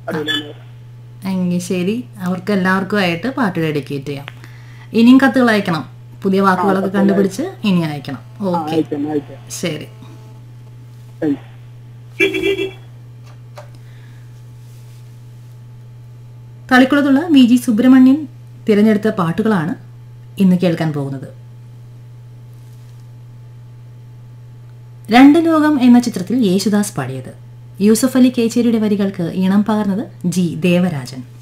അടിപൊളിയാണ് എങ്കിൽ ശരി അവർക്ക് എല്ലാവർക്കുമായിട്ട് പാട്ട് ഡെഡിക്കേറ്റ് ചെയ്യാം ഇനിയും കത്തുകൾ അയക്കണം പുതിയ വാക്കുകളൊക്കെ കണ്ടുപിടിച്ച് ഇനി അയക്കണം ഓക്കെ അയക്കാം അയക്കാം ശരി താങ്ക് യു തളിക്കുളത്തുള്ള വി ജി സുബ്രഹ്മണ്യൻ തിരഞ്ഞെടുത്ത പാട്ടുകളാണ് ഇന്ന് കേൾക്കാൻ പോകുന്നത് രണ്ട് ലോകം എന്ന ചിത്രത്തിൽ യേശുദാസ് പാടിയത് യൂസഫ് അലി കേച്ചേരിയുടെ വരികൾക്ക് ഈണം പകർന്നത് ജി ദേവരാജൻ